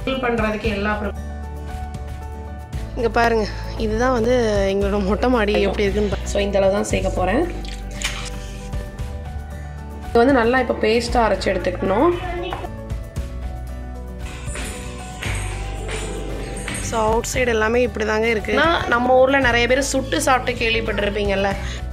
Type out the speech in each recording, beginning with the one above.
Fill பண்ணுறதுக்கு எல்லா இங்கே பாருங்க இதுதான் வந்து எங்களோட மொட்டை மாடி எப்படி இருக்குன்னு ஸோ இந்த அளவு தான் சேர்க்க போகிறேன் இது வந்து நல்லா இப்போ பேஸ்ட்டாக அரைச்சி எடுத்துக்கணும் ஸோ அவுட் சைடு எல்லாமே இப்படி தாங்க இருக்குன்னா நம்ம ஊரில் நிறைய பேர் சுட்டு சாப்பிட்டு கேள்விப்பட்டிருப்பீங்கல்ல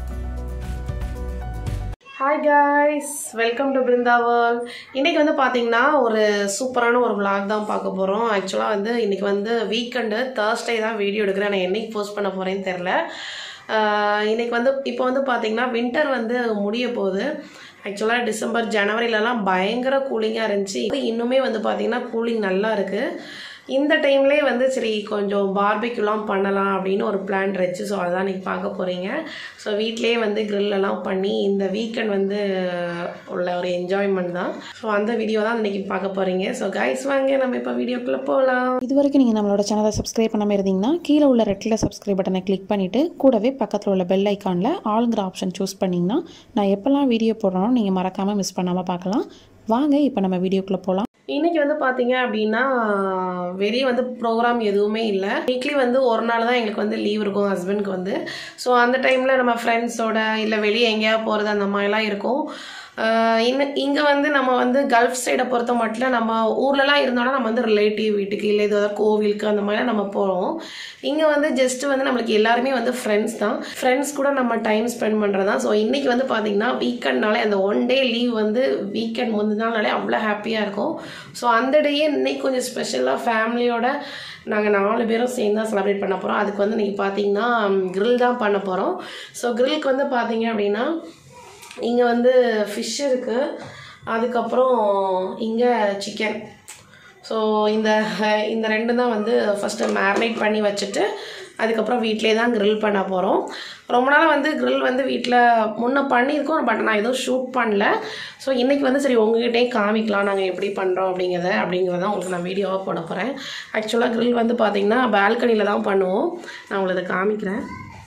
hi guys welcome to Brindaval இன்றைக்கி வந்து பார்த்தீங்கன்னா ஒரு சூப்பரான ஒரு vlog தான் பார்க்க போகிறோம் ஆக்சுவலாக வந்து இன்றைக்கி வந்து வீக்கெண்டு தேர்ஸ்டே தான் வீடியோ எடுக்கிறேன் நான் என்னைக்கு போஸ்ட் பண்ண போகிறேன்னு தெரில இன்றைக்கி வந்து இப்போ வந்து பார்த்தீங்கன்னா வின்டர் வந்து முடிய போகுது ஆக்சுவலாக டிசம்பர் ஜனவரிலலாம் பயங்கர கூலிங்காக இருந்துச்சு இப்போ இன்னுமே வந்து பார்த்தீங்கன்னா கூலிங் நல்லா இருக்குது இந்த டைம்லேயே வந்து சரி கொஞ்சம் பார்பிக்யூலாம் பண்ணலாம் அப்படின்னு ஒரு பிளான் இருந்துச்சு ஸோ அதான் இன்னைக்கு பார்க்க போகிறீங்க ஸோ வீட்லேயே வந்து grill எல்லாம் பண்ணி இந்த வீக்கெண்ட் வந்து உள்ள ஒரு என்ஜாய்மெண்ட் தான் ஸோ அந்த வீடியோ தான் இன்னைக்கு பார்க்க போகிறீங்க ஸோ கைஸ் வாங்க நம்ம இப்போ வீடியோக்குள்ளே போகலாம் இது வரைக்கும் நீங்கள் நம்மளோட சேனலை சப்ஸ்கிரைப் பண்ணாமல் இருந்தீங்கன்னா கீழே உள்ள ரெட்டில் சப்ஸ்கிரைப் பட்டனை கிளிக் பண்ணிவிட்டு கூடவே பக்கத்தில் உள்ள பெல் ஐக்கானில் ஆளுங்கிற ஆப்ஷன் சூஸ் பண்ணிங்கன்னா நான் எப்போல்லாம் வீடியோ போடுறோனோ நீங்கள் மறக்காமல் மிஸ் பண்ணாமல் பார்க்கலாம் வாங்க இப்போ நம்ம வீடியோக்குள்ளே போகலாம் இன்னைக்கு வந்து பார்த்தீங்க அப்படின்னா வெளியே வந்து ப்ரோக்ராம் எதுவுமே இல்லை வீக்லி வந்து ஒரு நாள் தான் எங்களுக்கு வந்து லீவ் இருக்கும் ஹஸ்பண்ட்க்கு வந்து ஸோ அந்த டைமில் நம்ம ஃப்ரெண்ட்ஸோட இல்லை வெளியே எங்கேயாவது போகிறது அந்த மாதிரிலாம் இருக்கும் ஆஹ் இன்ன இங்கே வந்து நம்ம வந்து கல்ஃப் சைடை பொறுத்த மட்டும் நம்ம ஊர்லலாம் இருந்தோம்னா நம்ம வந்து ரிலேட்டிவ் வீட்டுக்கு இல்லை ஏதாவது கோவிலுக்கு அந்த மாதிரிலாம் நம்ம போகிறோம் இங்கே வந்து ஜஸ்ட் வந்து நம்மளுக்கு எல்லாருமே வந்து ஃப்ரெண்ட்ஸ் தான் ஃப்ரெண்ட்ஸ் கூட நம்ம டைம் ஸ்பெண்ட் பண்ணுறது தான் ஸோ இன்றைக்கி வந்து பார்த்திங்கன்னா வீக்கெண்ட்னாலே அந்த ஒன் டே லீவ் வந்து வீக்கெண்ட் முந்தினாலே அவ்வளோ ஹாப்பியாக இருக்கும் ஸோ அந்த டேயே இன்னைக்கு கொஞ்சம் ஸ்பெஷலாக ஃபேமிலியோட நாங்கள் நாலு பேரும் சேர்ந்து தான் செலிப்ரேட் பண்ண போகிறோம் அதுக்கு வந்து நீங்கள் பார்த்தீங்கன்னா grill தான் பண்ண போகிறோம் ஸோ கிரில்க்கு வந்து பார்த்தீங்க அப்படின்னா இங்கே வந்து ஃபிஷ் இருக்குது அதுக்கப்புறம் இங்கே சிக்கன் ஸோ இந்த இந்த ரெண்டு தான் வந்து ஃபஸ்ட்டு மேரினேட் பண்ணி வச்சுட்டு அதுக்கப்புறம் வீட்டிலே தான் grill பண்ண போகிறோம் ரொம்ப நாள் வந்து grill வந்து வீட்டில் முன்ன பண்ணியிருக்கோம் பட் நான் எதுவும் ஷூட் பண்ணல ஸோ இன்றைக்கி வந்து சரி உங்ககிட்டயே காமிக்கலாம் நாங்கள் எப்படி பண்ணுறோம் அப்படிங்கிறத அப்படிங்கிறத உங்களுக்கு நான் வீடியோவாக போட போகிறேன் ஆக்சுவலாக grill வந்து பார்த்திங்கன்னா பால்கனியில் தான் பண்ணுவோம் நான் உங்களுக்கு அதை காமிக்கிறேன்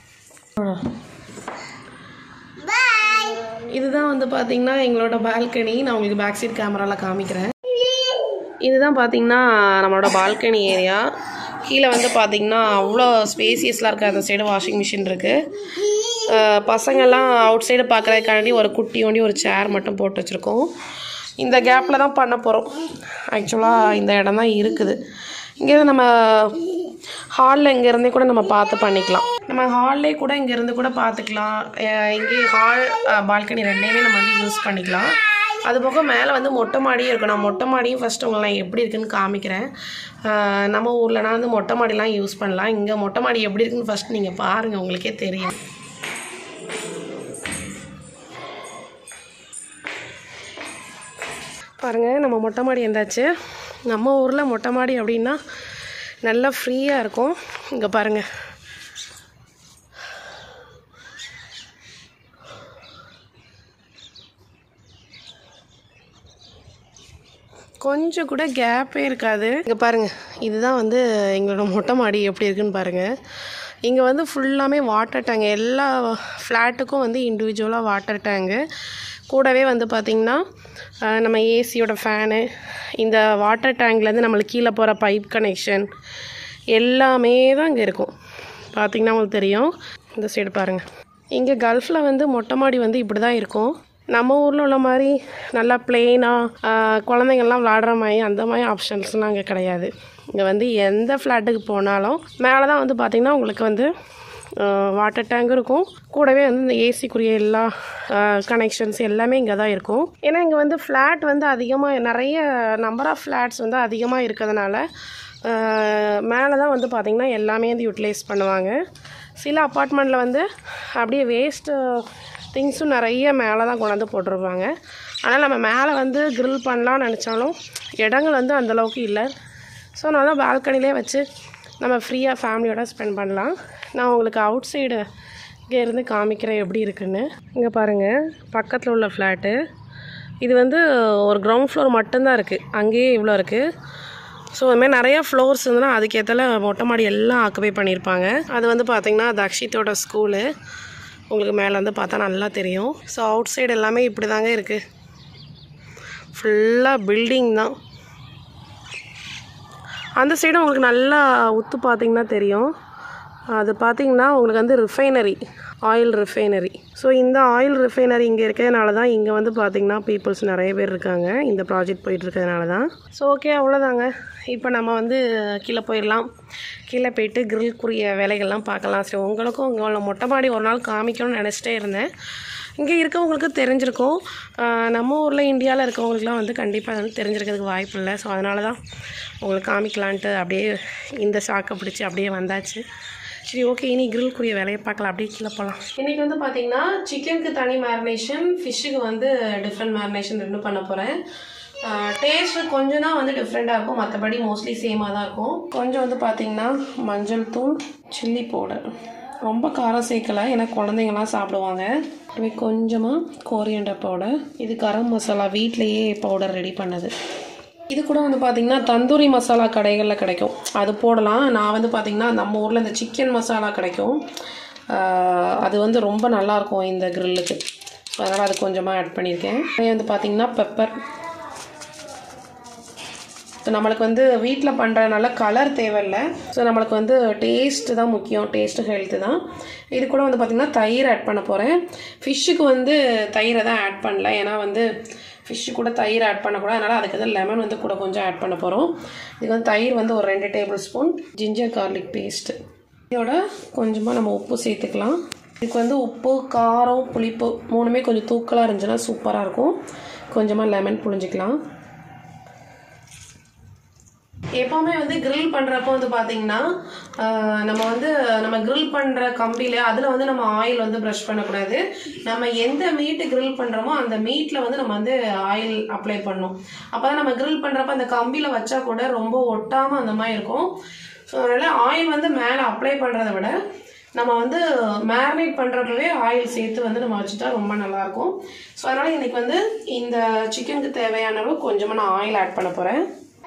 இதுதான் வந்து பார்த்தீங்கன்னா எங்களோட பால்கனி நான் உங்களுக்கு பேக் சைட் கேமராவில் காமிக்கிறேன் இதுதான் பார்த்தீங்கன்னா நம்மளோட பால்கனி ஏரியா கீழே வந்து பார்த்தீங்கன்னா அவ்வளோ ஸ்பேசியஸ்லாம் இருக்குது அந்த சைடு வாஷிங் மிஷின் இருக்குது பசங்கள்லாம் அவுட் சைடு பார்க்குறதுக்காண்டி ஒரு குட்டி ஒண்டி ஒரு சேர் மட்டும் போட்டு வச்சுருக்கோம் இந்த கேப்பில் தான் பண்ண போகிறோம் ஆக்சுவலாக இந்த இடம் தான் இருக்குது இங்கேருந்து நம்ம ஹாலில் இங்கேருந்தே கூட நம்ம பார்த்து பண்ணிக்கலாம் நம்ம ஹால்லே கூட இங்கேருந்து கூட பார்த்துக்கலாம் அஹ் இங்கே ஹால் பால்கனி ரெண்டையுமே நம்ம வந்து யூஸ் பண்ணிக்கலாம் அது போக மேலே வந்து மொட்டை மாடியும் இருக்கும் நான் மொட்டை மாடியும் ஃபஸ்ட்டு உங்களை நான் எப்படி இருக்குன்னு காமிக்கிறேன் அஹ் நம்ம ஊர்லனா வந்து மொட்டை மாடிலாம் யூஸ் பண்ணலாம் இங்கே மொட்டை மாடி எப்படி இருக்குன்னு ஃபஸ்ட் நீங்கள் பாருங்கள் உங்களுக்கே தெரியும் பாருங்கள் நம்ம மொட்டை மாடி எந்தாச்சு நம்ம ஊரில் மொட்டை மாடி அப்படின்னா நல்லா ஃப்ரீயாக இருக்கும் இங்கே பாருங்கள் கொஞ்சம் கூட கேப்பே இருக்காது இங்கே பாருங்கள் இதுதான் வந்து எங்களோட மொட்டை மாடி எப்படி இருக்குன்னு பாருங்கள் இங்கே வந்து ஃபுல்லாமே வாட்டர் டேங்க் எல்லா ஃப்ளாட்டுக்கும் வந்து இண்டிவிஜுவலாக வாட்டர் டேங்கு கூடவே வந்து பார்த்திங்கன்னா அஹ், நம்ம ஏசியோட ஃபேனு இந்த வாட்டர் டேங்க்லேருந்து நம்மளுக்கு கீழே போகிற பைப் கனெக்ஷன் எல்லாமே தான் இங்கே இருக்கும் பார்த்திங்கன்னா உங்களுக்கு தெரியும் இந்த சைடு பாருங்கள் இங்கே கல்ஃபில் வந்து மொட்டை மாடி வந்து இப்படி தான் இருக்கும் நம்ம ஊரில் உள்ள மாதிரி நல்லா பிளெயினாக குழந்தைங்கள்லாம் விளாடுற மாதிரி அந்த மாதிரி ஆப்ஷன்ஸ்லாம் இங்கே கிடையாது இங்கே வந்து எந்த ஃப்ளாட்டுக்கு போனாலும் மேலே தான் வந்து பார்த்திங்கன்னா உங்களுக்கு வந்து வாட்டர் டேங்க் இருக்கும் கூடவே வந்து இந்த ஏசிக்குரிய எல்லா கனெக்ஷன்ஸ் எல்லாமே இங்கே தான் இருக்கும் ஏன்னா இங்கே வந்து ஃப்ளாட் வந்து அதிகமாக நிறைய நம்பர் ஆஃப் ஃப்ளாட்ஸ் வந்து அதிகமாக இருக்கிறதுனால மேலே தான் வந்து பார்த்திங்கன்னா எல்லாமே வந்து யூட்டிலைஸ் பண்ணுவாங்க சில அப்பார்ட்மெண்ட்டில் வந்து அப்படியே வேஸ்ட்டு திங்ஸும் நிறைய மேலே தான் கொண்டாந்து போட்டிருப்பாங்க ஆனால் நம்ம மேலே வந்து grill பண்ணலாம்னு நினச்சாலும் இடங்கள் வந்து அந்தளவுக்கு இல்லை ஸோ நான் தான் பால்கனிலே வச்சு நம்ம ஃப்ரீயாக ஃபேமிலியோட ஸ்பெண்ட் பண்ணலாம் நான் உங்களுக்கு அவுட் சைடு இங்கே இருந்து காமிக்கிறேன் எப்படி இருக்குன்னு இங்கே பாருங்கள் பக்கத்தில் உள்ள ஃப்ளாட்டு இது வந்து ஒரு கிரவுண்ட் ஃப்ளோர் மட்டும்தான் இருக்குது அங்கேயே இவ்வளோ இருக்குது ஸோ அதுமாதிரி நிறைய ஃப்ளோர்ஸ் இருந்ததுன்னா அதுக்கேற்றால மொட்டை மாடி எல்லாம் ஆக்குபை பண்ணியிருப்பாங்க அது வந்து பார்த்திங்கன்னா தக்ஷித்தோட ஸ்கூலு உங்களுக்கு மேலே வந்து பார்த்தா நல்லா தெரியும் ஸோ அவுட் சைடு எல்லாமே இப்படி தாங்க இருக்குது ஃபுல்லாக பில்டிங் தான் அந்த சைடு உங்களுக்கு நல்லா உத்து பார்த்தீங்கன்னா தெரியும் அது பார்த்தீங்கன்னா உங்களுக்கு வந்து ரிஃபைனரி ஆயில் ரிஃபைனரி ஸோ இந்த ஆயில் ரிஃபைனரி இங்கே இருக்கிறதுனால தான் இங்கே வந்து பார்த்தீங்கன்னா பீப்புள்ஸ் நிறைய பேர் இருக்காங்க இந்த ப்ராஜெக்ட் போயிட்டு இருக்கிறதுனால தான் ஸோ ஓகே அவ்வளோதாங்க இப்போ நம்ம வந்து கீழே போயிடலாம் கீழே போயிட்டு கிரில்க்குரிய வேலைகள்லாம் பார்க்கலாம் சரி உங்களுக்கும் உங்களை மொட்டை மாடி ஒரு நாள் காமிக்கணும்னு நினச்சிட்டே இருந்தேன் இங்கே இருக்கவங்களுக்கு தெரிஞ்சிருக்கும் ஆஹ் நம்ம ஊரில் இந்தியாவில் இருக்கவங்களுக்குலாம் வந்து கண்டிப்பாக வந்து தெரிஞ்சிருக்கிறதுக்கு வாய்ப்பு இல்லை ஸோ அதனால தான் உங்களுக்கு காமிக்கலான்ட்டு அப்படியே இந்த ஷாக்கை பிடிச்சி அப்படியே வந்தாச்சு சரி ஓகே இனி கிரில்க்குரிய வேலையை பார்க்கலாம் அப்படியே கீழே போகலாம் இன்றைக்கி வந்து பார்த்தீங்கன்னா சிக்கனுக்கு தனி மேரினேஷன் ஃபிஷ்ஷுக்கு வந்து டிஃப்ரெண்ட் மேரினேஷன் ரெண்டும் பண்ண போகிறேன் டேஸ்ட் கொஞ்சம் தான் வந்து டிஃப்ரெண்ட்டாக இருக்கும் மற்றபடி மோஸ்ட்லி சேமாக தான் இருக்கும் கொஞ்சம் வந்து பார்த்தீங்கன்னா மஞ்சள் தூள் சில்லி பவுடர் ரொம்ப காரம் சேர்க்கல ஏன்னா குழந்தைங்கலாம் சாப்பிடுவாங்க அப்படியே கொஞ்சமாக கோரியண்டர் பவுடர் இது கரம் மசாலா வீட்லேயே பவுடர் ரெடி பண்ணது இது கூட வந்து பார்த்திங்கன்னா தந்தூரி மசாலா கடைகளில் கிடைக்கும் அது போடலாம் நான் வந்து பார்த்திங்கன்னா நம்ம ஊரில் இந்த சிக்கன் மசாலா கிடைக்கும் ஆஹ் அது வந்து ரொம்ப நல்லாயிருக்கும் இந்த கிரில்லுக்கு ஸோ அதனால் அது கொஞ்சமாக ஆட் பண்ணியிருக்கேன் அதே வந்து பார்த்திங்கன்னா பெப்பர் ஸோ நம்மளுக்கு வந்து வீட்டில் பண்ணுறதுனால கலர் தேவையில்லை ஸோ நம்மளுக்கு வந்து டேஸ்ட்டு தான் முக்கியம் டேஸ்ட்டு ஹெல்த்து தான் இது கூட வந்து பார்த்திங்கன்னா தயிர் ஆட் பண்ண போகிறேன் ஃபிஷ்ஷுக்கு வந்து தயிரை தான் ஆட் பண்ணல ஏன்னா வந்து ஃபிஷ்ஷு கூட தயிர் ஆட் பண்ணக்கூடாது அதனால் அதுக்கு வந்து லெமன் வந்து கூட கொஞ்சம் ஆட் பண்ண போகிறோம் இதுக்கு வந்து தயிர் வந்து ஒரு ரெண்டு table spoon ginger garlic paste இதோட கொஞ்சமாக நம்ம உப்பு சேர்த்துக்கலாம் இதுக்கு வந்து உப்பு காரம் புளிப்பு மூணுமே கொஞ்சம் தூக்கலாக இருந்துச்சுன்னா சூப்பராக இருக்கும் கொஞ்சமாக லெமன் புழிஞ்சிக்கலாம் எப்போவுமே வந்து grill பண்ணுறப்போ வந்து பார்த்தீங்கன்னா ஆஹ், நம்ம வந்து நம்ம grill பண்ணுற கம்பியில் அதில் வந்து நம்ம ஆயில் வந்து ப்ரஷ் பண்ணக்கூடாது நம்ம எந்த மீட்டு grill பண்ணுறோமோ அந்த மீட்டில் வந்து நம்ம வந்து ஆயில் அப்ளை பண்ணணும் அப்போ தான் நம்ம grill பண்ணுறப்ப அந்த கம்பியில் வச்சா கூட ரொம்ப ஒட்டாமல் அந்த மாதிரி இருக்கும் ஸோ அதனால் ஆயில் வந்து மேலே அப்ளை பண்ணுறத விட நம்ம வந்து மேரினேட் பண்ணுறப்பவே ஆயில் சேர்த்து வந்து நம்ம வச்சுட்டா ரொம்ப நல்லாயிருக்கும் ஸோ அதனால் இன்னைக்கு வந்து இந்த சிக்கனுக்கு தேவையான அளவு கொஞ்சமாக நான் ஆயில் ஆட் பண்ண போகிறேன்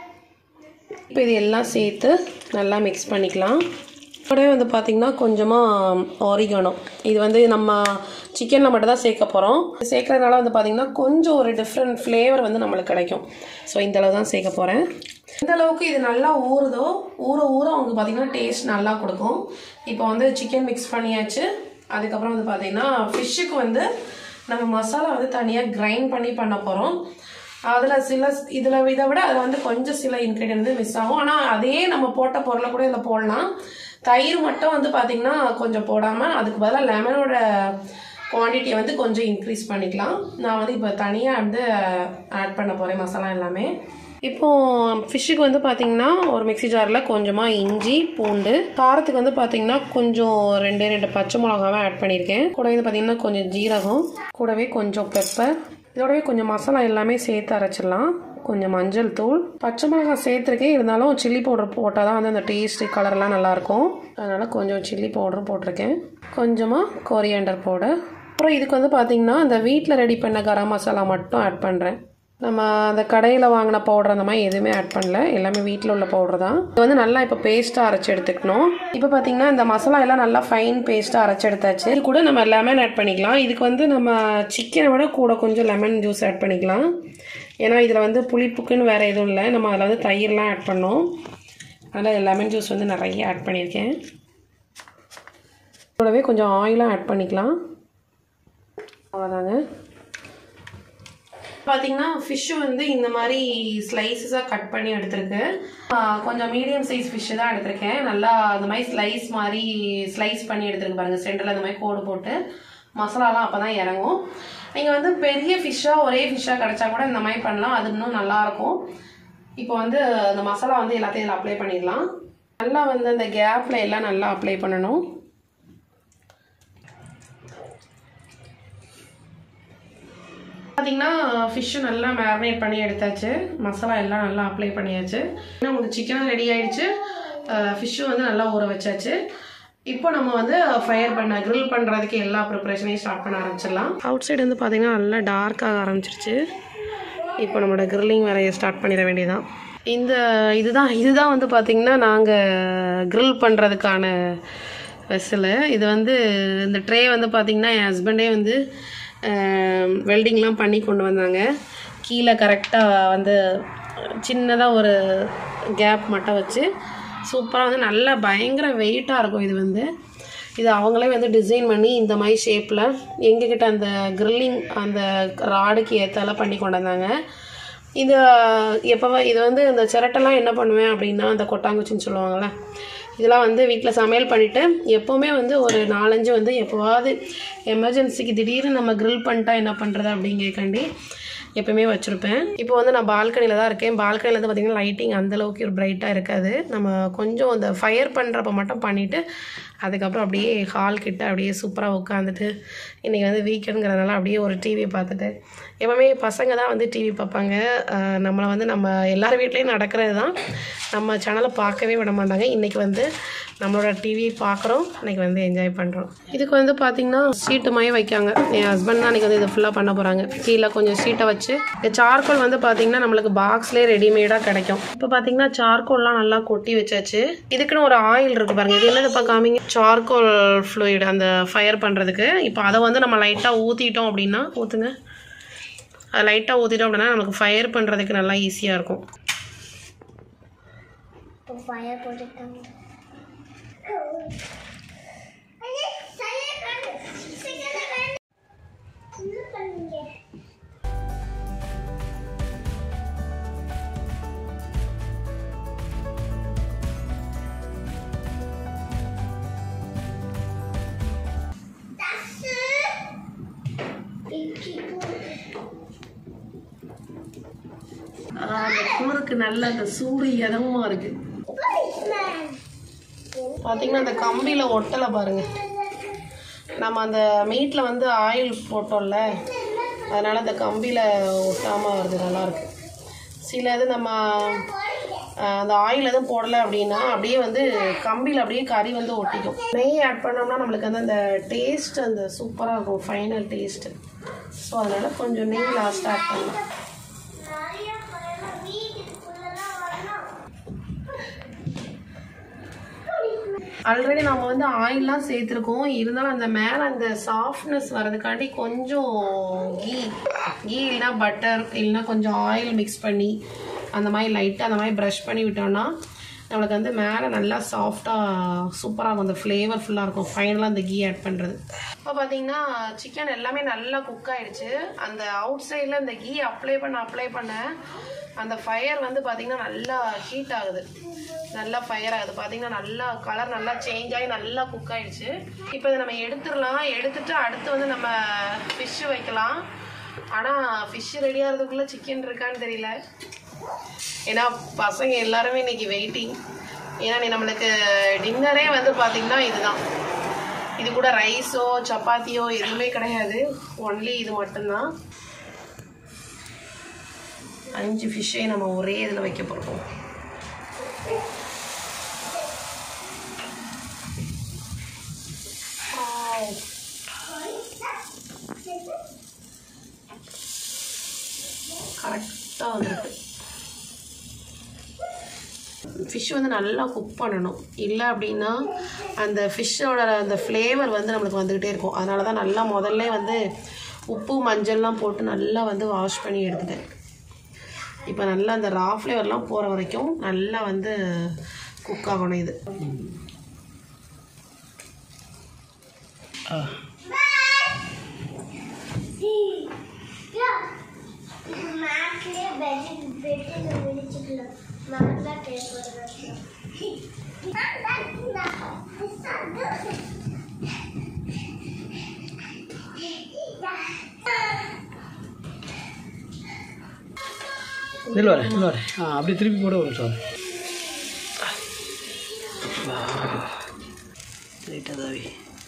இப்போ இது எல்லாம் சேர்த்து நல்லா மிக்ஸ் பண்ணிக்கலாம் கூடவே வந்து பார்த்திங்கன்னா கொஞ்சமாக ஆரிகானோ இது வந்து நம்ம சிக்கனில் மட்டும் தான் சேர்க்க போகிறோம் சேர்க்கறதுனால வந்து பார்த்திங்கன்னா கொஞ்சம் ஒரு டிஃப்ரெண்ட் ஃப்ளேவர் வந்து நம்மளுக்கு கிடைக்கும் ஸோ இந்த அளவு தான் சேர்க்க போகிறேன் எந்த அளவுக்கு இது நல்லா ஊறுதோ ஊற ஊற உங்களுக்கு பார்த்திங்கன்னா டேஸ்ட் நல்லா கொடுக்கும் இப்போ வந்து சிக்கன் மிக்ஸ் பண்ணியாச்சு அதுக்கப்புறம் வந்து பார்த்திங்கன்னா ஃபிஷ்ஷுக்கு வந்து நம்ம மசாலா வந்து தனியாக கிரைண்ட் பண்ணி பண்ண போகிறோம் அதில் சில இதில் இதை விட அதில் வந்து கொஞ்சம் சில இன்க்ரீடியன்ட் வந்து மிஸ் ஆகும் ஆனால் அதே நம்ம போட்ட பொருளை கூட இதில் போடலாம் தயிர் மட்டும் வந்து பார்த்திங்கன்னா கொஞ்சம் போடாமல் அதுக்கு பதிலாக லெமனோட குவான்டிட்டியை வந்து கொஞ்சம் இன்க்ரீஸ் பண்ணிக்கலாம் நான் வந்து இப்போ தனியாக வந்து ஆட் பண்ண போகிறேன் மசாலா எல்லாமே இப்போ ஃபிஷ்ஷுக்கு வந்து பார்த்தீங்கன்னா ஒரு மிக்ஸி ஜாரில் கொஞ்சமாக இஞ்சி பூண்டு காரத்துக்கு வந்து பார்த்தீங்கன்னா கொஞ்சம் ரெண்டே ரெண்டு பச்சை மிளகாவை ஆட் பண்ணியிருக்கேன் கூடவே வந்து பார்த்தீங்கன்னா கொஞ்சம் ஜீரகம் கூடவே கொஞ்சம் பெப்பர் இதோடவே கொஞ்சம் மசாலா எல்லாமே சேர்த்து அரைச்சிடலாம் கொஞ்சம் மஞ்சள் தூள் பச்சை மிளகாய் சேர்த்துருக்கேன் இருந்தாலும் சில்லி பவுடர் போட்டால் தான் வந்து அந்த டேஸ்ட்டு கலர்லாம் நல்லாயிருக்கும் அதனால் கொஞ்சம் சில்லி பவுடரும் போட்டிருக்கேன் கொஞ்சமாக கொரியாண்டர் பவுடர் அப்புறம் இதுக்கு வந்து பார்த்திங்கன்னா அந்த வீட்டில் ரெடி பண்ண கரம் மசாலா மட்டும் ஆட் பண்ணுறேன் நம்ம அந்த கடையில் வாங்கின பவுடர் அந்த மாதிரி எதுவுமே ஆட் பண்ணல எல்லாமே வீட்டில் உள்ள பவுடர் தான் இது வந்து நல்லா இப்போ பேஸ்ட்டாக அரைச்சி எடுத்துக்கணும் இப்போ பார்த்தீங்கன்னா இந்த மசாலா எல்லாம் நல்லா ஃபைன் பேஸ்ட்டாக அரைச்சி எடுத்தாச்சு இது கூட நம்ம லெமன் ஆட் பண்ணிக்கலாம் இதுக்கு வந்து நம்ம சிக்கனை விட கூட கொஞ்சம் லெமன் ஜூஸ் ஆட் பண்ணிக்கலாம் ஏன்னா இதில் வந்து புளிப்புக்குன்னு வேறு எதுவும் இல்லை நம்ம அதில் வந்து தயிர்லாம் ஆட் பண்ணோம் அதனால் லெமன் ஜூஸ் வந்து நிறைய ஆட் பண்ணியிருக்கேன் கூடவே கொஞ்சம் ஆயிலும் ஆட் பண்ணிக்கலாம் அவ்வளோதாங்க பார்த்தீங்கன்னா ஃபிஷ்ஷு வந்து இந்த மாதிரி ஸ்லைசஸாக கட் பண்ணி எடுத்திருக்கு ஆஹ் கொஞ்சம் மீடியம் சைஸ் ஃபிஷ்ஷு தான் எடுத்திருக்கேன் நல்லா அந்த மாதிரி ஸ்லைஸ் மாதிரி ஸ்லைஸ் பண்ணி எடுத்திருக்கு பாருங்கள் சென்டரில் அந்த மாதிரி கோடு போட்டு மசாலாலாம் அப்போ தான் இறங்கும் நீங்கள் வந்து பெரிய ஃபிஷ்ஷாக ஒரே ஃபிஷ்ஷாக கிடச்சா கூட இந்த மாதிரி பண்ணலாம் அது இன்னும் நல்லாயிருக்கும் இப்போ வந்து அந்த மசாலா வந்து எல்லாத்தையும் இதில் அப்ளை பண்ணிடலாம் நல்லா வந்து அந்த கேப்பில் எல்லாம் நல்லா அப்ளை பண்ணணும் பார்த்தீங்கன்னா ஃபிஷ்ஷு நல்லா மேரினேட் பண்ணி எடுத்தாச்சு மசாலா எல்லாம் நல்லா அப்ளை பண்ணியாச்சு ஏன்னா உங்களுக்கு சிக்கனும் ரெடி ஆயிடுச்சு ஃபிஷ்ஷும் வந்து நல்லா ஊற வச்சாச்சு இப்போ நம்ம வந்து ஃபயர் பண்ண grill பண்ணுறதுக்கு எல்லா ப்ரிப்பரேஷனையும் ஸ்டார்ட் பண்ண ஆரம்பிச்சிடலாம் அவுட் சைடு வந்து பார்த்தீங்கன்னா நல்லா டார்க்காக ஆரம்பிச்சிருச்சு இப்போ நம்மளோட கிரில்லிங் வேலையை ஸ்டார்ட் பண்ணிட வேண்டியதான் இந்த இதுதான் இதுதான் வந்து பார்த்திங்கன்னா நாங்கள் grill பண்ணுறதுக்கான வெசலு இது வந்து இந்த ட்ரே வந்து பார்த்திங்கன்னா என் ஹஸ்பண்டே வந்து வெல்டிங்லாம் பண்ணி கொண்டு வந்தாங்க கீழே கரெக்டாக வந்து சின்னதாக ஒரு கேப் மட்டும் வச்சு சூப்பராக வந்து நல்லா பயங்கர வெயிட்டாக இருக்கும் இது வந்து இது அவங்களே வந்து டிசைன் பண்ணி இந்த மாதிரி ஷேப்பில் எங்ககிட்ட அந்த கிரில்லிங் அந்த ராடுக்கு ஏற்றால பண்ணி கொண்டு வந்தாங்க இது எப்போ இது வந்து இந்த சிரட்டெல்லாம் என்ன பண்ணுவேன் அப்படின்னா அந்த கொட்டாங்குச்சின்னு சொல்லுவாங்கள்ல இதெல்லாம் வந்து வீட்டில் சமையல் பண்ணிவிட்டு எப்போவுமே வந்து ஒரு நாலஞ்சு வந்து எப்போவாவது எமர்ஜென்சிக்கு திடீர்னு நம்ம grill பண்ணிட்டா என்ன பண்ணுறது அப்படிங்கக்காண்டி எப்பவுமே வச்சுருப்பேன் இப்போ வந்து நான் பால்கனியில் தான் இருக்கேன் பால்கனியில் வந்து பார்த்திங்கன்னா லைட்டிங் அந்தளவுக்கு ஒரு பிரைட்டாக இருக்காது நம்ம கொஞ்சம் இந்த ஃபயர் பண்ணுறப்ப மட்டும் பண்ணிவிட்டு அதுக்கப்புறம் அப்படியே ஹால் கிட்ட அப்படியே சூப்பராக உட்காந்துட்டு இன்றைக்கி வந்து வீக்கெண்டுங்கிறதுனால அப்படியே ஒரு டிவி பார்த்துட்டு எப்பவுமே பசங்க தான் வந்து டிவி பார்ப்பாங்க அஹ் நம்மளை வந்து நம்ம எல்லார் வீட்லேயும் நடக்கிறது தான் நம்ம சேனலை பார்க்கவே விட மாட்டாங்க இன்றைக்கி வந்து நம்மளோட டிவி பார்க்குறோம் இன்றைக்கி வந்து என்ஜாய் பண்ணுறோம் இதுக்கு வந்து பார்த்திங்கன்னா சீட்டு மாதிரி வைக்காங்க என் ஹஸ்பண்ட் தான் இன்றைக்கி வந்து இதை ஃபுல்லாக பண்ண போகிறாங்க கீழே கொஞ்சம் சீட்டை வச்சு இந்த சார்கோல் வந்து பார்த்திங்கன்னா நம்மளுக்கு பாக்ஸ்லேயே ரெடிமேடாக கிடைக்கும் இப்போ பார்த்திங்கன்னா சார்கோல்லாம் நல்லா கொட்டி வச்சாச்சு இதுக்குன்னு ஒரு ஆயில் இருக்குது பாருங்கள் இது என்னது இப்போ காமிங்க சார்கோல் ஃப்ளூயிட் அந்த ஃபயர் பண்ணுறதுக்கு இப்போ அதை வந்து நம்ம லைட்டாக ஊற்றிட்டோம் அப்படின்னா ஊற்றுங்க அது லைட்டாக ஊற்றிட்டோம் அப்படின்னா நமக்கு ஃபயர் பண்ணுறதுக்கு நல்லா ஈஸியாக இருக்கும் ஃபயர் போட்டுட்டாங்க அந்த குளிருக்கு நல்ல அந்த சூடு இதமாக இருக்குது பார்த்தீங்கன்னா அந்த கம்பியில் ஒட்டலை பாருங்க நம்ம அந்த மீட்டில் வந்து ஆயில் போட்டோம்ல அதனால் அந்த கம்பியில் ஒட்டாமல் வருது நல்லாயிருக்கு சில இது நம்ம அஹ், அந்த ஆயில் எதுவும் போடலை அப்படின்னா அப்படியே வந்து கம்பியில் அப்படியே கறி வந்து ஒட்டிக்கும் நெய் ஆட் பண்ணோம்னா நம்மளுக்கு வந்து அந்த டேஸ்ட் அந்த சூப்பராக இருக்கும் ஃபைனல் டேஸ்ட்டு ஸோ அதனால் கொஞ்சம் நெய் லாஸ்ட்டாக ஆட் பண்ணலாம் ஆல்ரெடி நம்ம வந்து ஆயில்லாம் சேர்த்துருக்கோம் இருந்தாலும் அந்த மேலே அந்த சாஃப்ட்னஸ் வர்றதுக்காண்டி கொஞ்சம் கீ கீ இல்லைனா பட்டர் இல்லைனா கொஞ்சம் ஆயில் மிக்ஸ் பண்ணி அந்த மாதிரி லைட்டாக அந்த மாதிரி ப்ரஷ் பண்ணி விட்டோம்னா நம்மளுக்கு வந்து மேலே நல்லா சாஃப்டாக சூப்பராக இருக்கும் அந்த ஃப்ளேவர் ஃபுல்லாக இருக்கும் ஃபைனலாக அந்த கீ ஆட் பண்ணுறது இப்போ பார்த்தீங்கன்னா சிக்கன் எல்லாமே நல்லா குக் ஆயிடுச்சு அந்த அவுட் சைடில் இந்த கீ அப்ளை பண்ண அப்ளை பண்ண அந்த ஃபயர் வந்து பார்த்தீங்கன்னா நல்லா ஹீட் ஆகுது நல்லா ஃபயர் ஆகுது பார்த்தீங்கன்னா நல்லா கலர் நல்லா சேஞ்ச் ஆகி நல்லா குக் ஆயிடுச்சு இப்போ இதை நம்ம எடுத்துடலாம் எடுத்துட்டு அடுத்து வந்து நம்ம ஃபிஷ்ஷு வைக்கலாம் ஆனால் ஃபிஷ் ரெடி ஆகிறதுக்குள்ளே சிக்கன் இருக்கான்னு தெரியல ஏன்னா பசங்க எல்லாருமே இன்னைக்கு வெயிட்டிங் ஏன்னா நீ நம்மளுக்கு டின்னரே வந்து பார்த்திங்கன்னா இதுதான் இது கூட ரைஸோ சப்பாத்தியோ எதுவுமே கிடையாது ஒன்லி இது மட்டும்தான் அஞ்சு ஃபிஷ்ஷை நம்ம ஒரே இதில் வைக்க போகிறோம் கரெக்டாக வந்துருக்கு ஃபிஷ் வந்து நல்லா குக் பண்ணணும் இல்லை அப்படின்னா அந்த ஃபிஷ்ஷோட அந்த ஃப்ளேவர் வந்து நம்மளுக்கு வந்துக்கிட்டே இருக்கும் அதனால தான் நல்லா முதல்ல வந்து உப்பு மஞ்சள்லாம் போட்டு நல்லா வந்து வாஷ் பண்ணி எடுத்துட்டேன் இப்போ நல்லா அந்த ரா ஃப்ளேவர்லாம் போகிற வரைக்கும் நல்லா வந்து குக் ஆகணும் இது மேட்லயே பெட் பெட் விரிச்சுக்கலாம் மேட்ல டேபிள் இதில் வரேன் இதில் வரேன் ஆ அப்படி திருப்பி கூட ஒரு நிமிஷம் லைட்டாக தாவி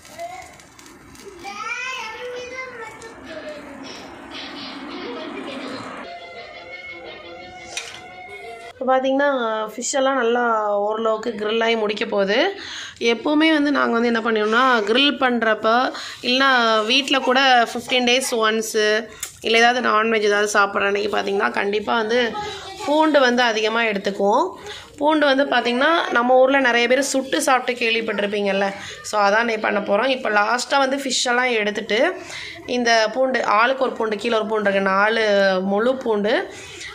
இப்போ பார்த்தீங்கன்னா ஃபிஷ் எல்லாம் நல்லா ஓரளவுக்கு grill ஆகி முடிக்க போகுது எப்போவுமே வந்து நாங்கள் வந்து என்ன பண்ணிடுவோம்னா grill பண்ணுறப்ப இல்லைனா வீட்டில் கூட ஃபிஃப்டீன் டேஸ் ஒன்ஸு இல்லை ஏதாவது நான்வெஜ் ஏதாவது சாப்பிட்ற அன்றைக்கி பார்த்தீங்கன்னா கண்டிப்பாக வந்து பூண்டு வந்து அதிகமாக எடுத்துக்குவோம் பூண்டு வந்து பார்த்திங்கன்னா நம்ம ஊரில் நிறைய பேர் சுட்டு சாப்பிட்டு கேள்விப்பட்டிருப்பீங்கல்ல ஸோ அதான் நீ பண்ண போகிறோம் இப்போ லாஸ்ட்டாக வந்து fish எல்லாம் எடுத்துட்டு இந்த பூண்டு ஆளுக்கு ஒரு பூண்டு கீழே ஒரு பூண்டு இருக்கு நாலு முழு பூண்டு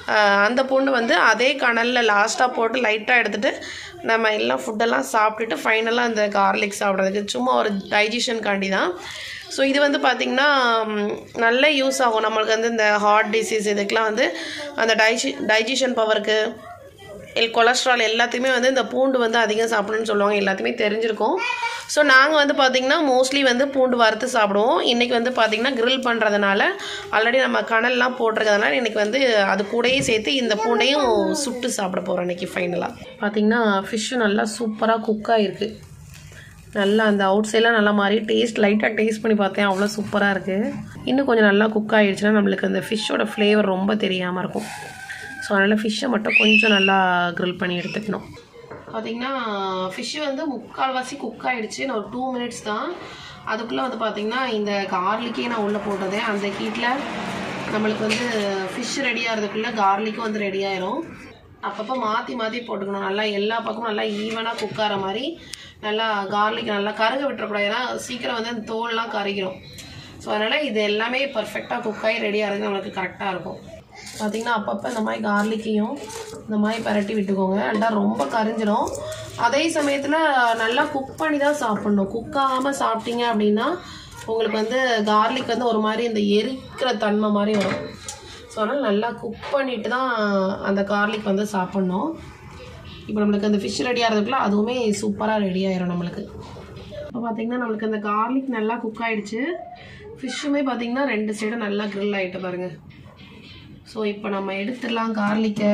ஆஹ் அந்த பூண்டு வந்து அதே கனலில் லாஸ்ட்டாக போட்டு லைட்டாக எடுத்துகிட்டு நம்ம எல்லாம் ஃபுட்டெல்லாம் சாப்பிட்டுட்டு ஃபைனலாக அந்த கார்லிக் சாப்பிட்றதுக்கு சும்மா ஒரு டைஜஷனுக்காண்டி தான் ஸோ இது வந்து பார்த்திங்கன்னா ம், நல்ல யூஸ் ஆகும் நம்மளுக்கு வந்து இந்த ஹார்ட் டிசீஸ் இதுக்கெலாம் வந்து அந்த டைஜி டைஜஷன் பவருக்கு எல் கொலஸ்ட்ரால் எல்லாத்தையுமே வந்து இந்த பூண்டு வந்து அதிகம் சாப்பிடணும்னு சொல்லுவாங்க எல்லாத்தையுமே தெரிஞ்சிருக்கும் ஸோ நாங்கள் வந்து பார்த்திங்கன்னா மோஸ்ட்லி வந்து பூண்டு வறுத்து சாப்பிடுவோம் இன்றைக்கி வந்து பார்த்திங்கன்னா grill பண்ணுறதுனால ஆல்ரெடி நம்ம கனல்லாம் போட்டிருக்கிறதுனால இன்றைக்கி வந்து அது கூடயே சேர்த்து இந்த பூண்டையும் சுட்டு சாப்பிட போகிறோம் இன்றைக்கி ஃபைனலாக பார்த்திங்கன்னா ஃபிஷ்ஷு நல்லா சூப்பராக குக் ஆகிருக்கு நல்லா அந்த அவுட் சைட்லாம் நல்லா மாதிரி டேஸ்ட் லைட்டாக டேஸ்ட் பண்ணி பார்த்தேன் அவ்வளோ சூப்பராக இருக்குது இன்னும் கொஞ்சம் நல்லா குக் ஆகிடுச்சுன்னா நம்மளுக்கு அந்த ஃபிஷ்ஷோட ஃப்ளேவர் ரொம்ப தெரியாமல் இருக்கும் ஸோ அதனால் ஃபிஷ்ஷை மட்டும் கொஞ்சம் நல்லா grill பண்ணி எடுத்துக்கணும் பார்த்தீங்கன்னா ஃபிஷ்ஷு வந்து முக்கால்வாசி குக் ஆகிடுச்சு நான் ஒரு டூ மினிட்ஸ் தான் அதுக்குள்ளே வந்து பார்த்தீங்கன்னா இந்த கார்லிக்கே நான் உள்ளே போட்டதேன் அந்த ஹீட்டில் நம்மளுக்கு வந்து ஃபிஷ் ரெடி ஆகிறதுக்குள்ளே கார்லிக்கும் வந்து ரெடி ஆயிரும் அப்பப்போ மாற்றி மாற்றி போட்டுக்கணும் நல்லா எல்லா பக்கமும் நல்லா ஈவனாக குக் ஆகிற மாதிரி நல்லா கார்லிக் நல்லா கருக விட்டுறக்கூடாது ஏன்னா சீக்கிரம் வந்து அந்த தோல்லாம் கருகிரும் ஸோ அதனால் இது எல்லாமே பர்ஃபெக்டாக குக் ஆகி ரெடி ஆகிறது நம்மளுக்கு கரெக்டாக இருக்கும் பார்த்தீங்கன்னா அப்பப்போ இந்த மாதிரி கார்லிக்கையும் இந்த மாதிரி பரட்டி விட்டுக்கோங்க அண்டா ரொம்ப கரிஞ்சிடும் அதே சமயத்தில் நல்லா குக் பண்ணி தான் சாப்பிட்ணும் குக் ஆகாமல் சாப்பிட்டீங்க அப்படின்னா உங்களுக்கு வந்து கார்லிக் வந்து ஒரு மாதிரி இந்த எரிக்கிற தன்மை மாதிரி வரும் ஸோ அதனால் நல்லா குக் பண்ணிட்டு தான் அந்த கார்லிக் வந்து சாப்பிட்ணும் இப்போ நம்மளுக்கு அந்த ஃபிஷ் ரெடி ஆகிறதுக்குள்ள அதுவுமே சூப்பராக ரெடி ஆயிரும் நம்மளுக்கு இப்போ பார்த்தீங்கன்னா நம்மளுக்கு அந்த கார்லிக் நல்லா குக் ஆயிடுச்சு ஃபிஷ்ஷுமே பார்த்தீங்கன்னா ரெண்டு சைடும் நல்லா grill ஆகிட்டு பாருங்க ஸோ இப்போ நம்ம எடுத்துடலாம் கார்லிக்கை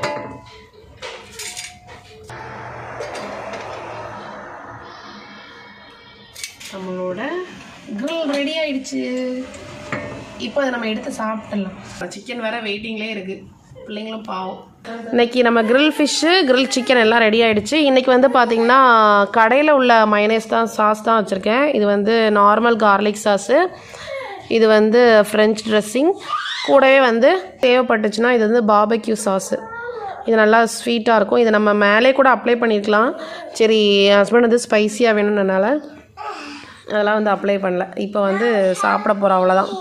நம்மளோட grill ரெடி ஆயிடுச்சு இப்போ அதை நம்ம எடுத்து சாப்பிட்டுடலாம் சிக்கன் வேற வெயிட்டிங்லேயே இருக்கு பிள்ளைங்களும் பாவம் இன்னைக்கு நம்ம grill ஃபிஷ்ஷு grill சிக்கன் எல்லாம் ரெடி ஆயிடுச்சு இன்னைக்கு வந்து பார்த்தீங்கன்னா கடையில் உள்ள மைனேஸ் தான் சாஸ் தான் வச்சுருக்கேன் இது வந்து நார்மல் கார்லிக் சாஸு இது வந்து ஃப்ரெஞ்ச் ட்ரெஸ்ஸிங் கூடவே வந்து தேவைப்பட்டுச்சுன்னா இது வந்து பாபக்யூ சாஸு இது நல்லா ஸ்வீட்டாக இருக்கும் இதை நம்ம மேலே கூட அப்ளை பண்ணியிருக்கலாம் சரி என் ஹஸ்பண்ட் வந்து ஸ்பைசியாக வேணும்னால அதெல்லாம் வந்து அப்ளை பண்ணல இப்போ வந்து சாப்பிட போகிறோம் அவ்வளோதான்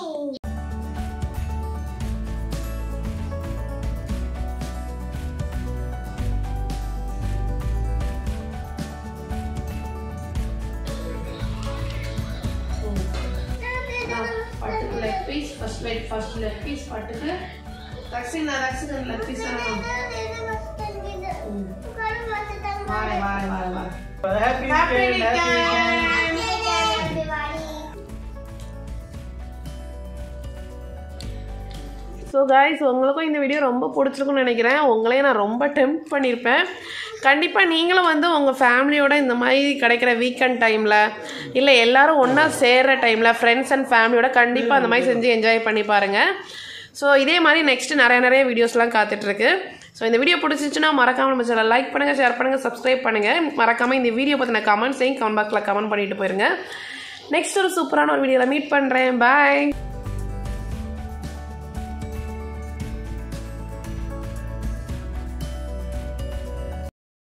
பட்டுக்கு leg piece first light first leg piece பட்டுக்கு ரக்ஷன் நான் ரக்ஷன் லெக் பீஸ் தானே வாரே வாரே வாரே வாரே Happy weekend. ஸோ காய்ஸ் உங்களுக்கும் இந்த வீடியோ ரொம்ப பிடிச்சிருக்குன்னு நினைக்கிறேன் உங்களையும் நான் ரொம்ப டெம்ப் பண்ணியிருப்பேன் கண்டிப்பாக நீங்களும் வந்து உங்கள் ஃபேமிலியோட இந்த மாதிரி கிடைக்கிற வீக்கெண்ட் டைமில் இல்லை எல்லாரும் ஒன்றா சேர்கிற டைமில் ஃப்ரெண்ட்ஸ் அண்ட் ஃபேமிலியோட கண்டிப்பாக அந்த மாதிரி செஞ்சு என்ஜாய் பண்ணி பாருங்கள் ஸோ இதே மாதிரி நெக்ஸ்ட் நிறைய நிறைய வீடியோஸ்லாம் காத்துட்ருக்கு ஸோ இந்த வீடியோ பிடிச்சிச்சுன்னா மறக்காமல் நம்ம சேனல் லைக் பண்ணுங்கள் ஷேர் பண்ணுங்கள் சப்ஸ்கிரைப் பண்ணுங்கள் மறக்காமல் இந்த வீடியோ பற்றின கமெண்ட்ஸையும் கமெண்ட் பாக்ஸில் கமெண்ட் பண்ணிட்டு போயிருங்க நெக்ஸ்ட் ஒரு சூப்பரான ஒரு வீடியோவில் மீட் பண்ணுறேன் பாய்